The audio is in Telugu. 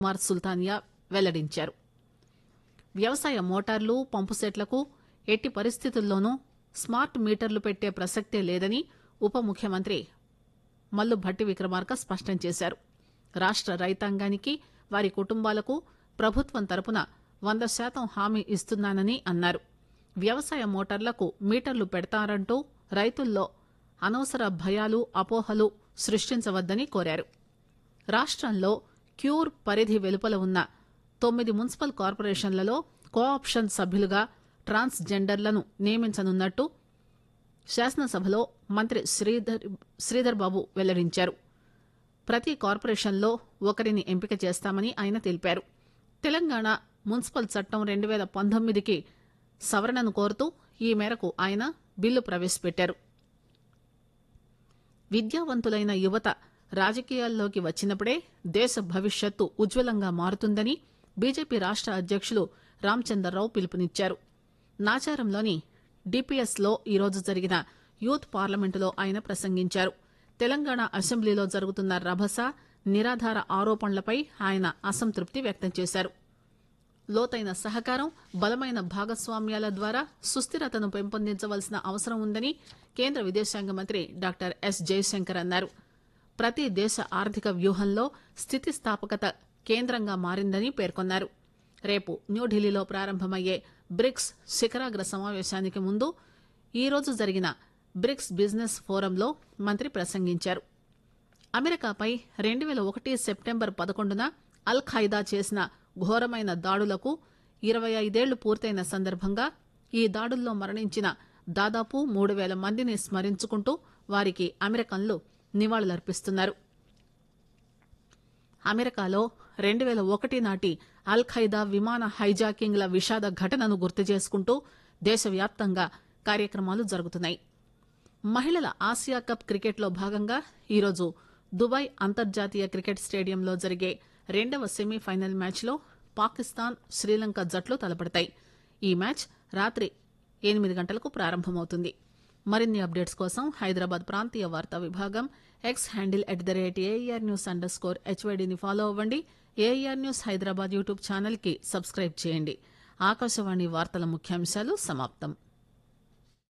కుమార్ సుల్తానియా వెల్లడించారు వ్యవసాయ మోటార్లు పంపుసెట్లకు ఎట్టి పరిస్థితుల్లోనూ స్మార్ట్ మీటర్లు పెట్టే ప్రసక్తే లేదని ఉప ముఖ్యమంత్రి మల్లు భట్టి విక్రమార్క స్పష్టం చేశారు రాష్ట రైతాంగానికి వారి కుటుంబాలకు ప్రభుత్వం తరపున వంద శాతం హామీ ఇస్తున్నానని అన్నారు వ్యవసాయ మోటార్లకు మీటర్లు పెడతారంటూ రైతుల్లో అనవసర భయాలు అపోహలు సృష్టించవద్దని కోరారు రాష్టంలో క్యూర్ పరిధి వెలుపల ఉన్న తొమ్మిది మున్సిపల్ కార్పొరేషన్లలో కోఆప్షన్ సభ్యులుగా ట్రాన్స్ జెండర్లను నియమించనున్నట్టు శాసనసభలో మంత్రి శ్రీధర్ శ్రీధర్ బాబు వెల్లడించారు ప్రతి కార్పొరేషన్లో ఒకరిని ఎంపిక చేస్తామని ఆయన తెలిపారు తెలంగాణ మున్సిపల్ చట్టం రెండు వేల పంతొమ్మిదికి సవరణను కోరుతూ ఈ మేరకు ఆయన బిల్లు ప్రవేశపెట్టారు విద్యావంతులైన యువత రాజకీయాల్లోకి వచ్చినప్పుడే దేశ భవిష్యత్తు ఉజ్వలంగా మారుతుందని బీజేపీ రాష్ట అధ్యక్షులు రామచందర్రావు పిలుపునిచ్చారు నాచారంలోని డిపిఎస్ లో ఈరోజు జరిగిన యూత్ పార్లమెంటులో ఆయన ప్రసంగించారు తెలంగాణ అసెంబ్లీలో జరుగుతున్న రభస నిరాధార ఆరోపణలపై ఆయన అసంతృప్తి వ్యక్తం చేశారు లోతైన సహకారం బలమైన భాగస్వామ్యాల ద్వారా సుస్థిరతను పెంపొందించవలసిన అవసరం ఉందని కేంద్ర విదేశాంగ మంత్రి డాక్టర్ ఎస్ జయశంకర్ అన్నారు ప్రతి దేశ ఆర్థిక వ్యూహంలో స్థితిస్థాపకత కేంద్రంగా మారిందని పేర్కొన్నారు రేపు న్యూఢిల్లీలో ప్రారంభమయ్యే బ్రిక్స్ శిఖరాగ్ర సమావేశానికి ముందు ఈరోజు జరిగిన బ్రిక్స్ బిజినెస్ ఫోరంలో మంత్రి ప్రసంగించారు అమెరికాపై రెండు వేల ఒకటి సెప్టెంబర్ పదకొండున అల్ ఖైదా చేసిన ఘోరమైన దాడులకు ఇరవై ఐదేళ్లు పూర్తయిన సందర్భంగా ఈ దాడుల్లో మరణించిన దాదాపు మూడు వేల మందిని స్మరించుకుంటూ వారికి అమెరికన్లు నివాళులర్పిస్తున్నారు అమెరికాలో రెండు వేల ఒకటి నాటి అల్ ఖైదా విమాన హైజాకింగ్ల విషాద ఘటనను గుర్తు చేసుకుంటూ దేశవ్యాప్తంగా కార్యక్రమాలు జరుగుతున్నాయి మహిళల ఆసియా కప్ క్రికెట్లో భాగంగా ఈరోజు దుబాయ్ అంతర్జాతీయ క్రికెట్ స్టేడియంలో జరిగే రెండవ సెమీఫైనల్ మ్యాచ్లో పాకిస్తాన్ శ్రీలంక జట్లు తలపడతాయి ఈ మ్యాచ్ రాత్రి ఎనిమిది గంటలకు ప్రారంభమవుతుంది మరిన్ని అప్డేట్స్ కోసం హైదరాబాద్ ప్రాంతీయ వార్తా విభాగం X handle at the rate AR news underscore స్కోర్ హెచ్వైడీని ఫాలో అవ్వండి AR news Hyderabad YouTube channel కి సబ్స్క్రైబ్ చేయండి ఆకాశవాణి వార్తల ముఖ్యాంశాలు సమాప్తం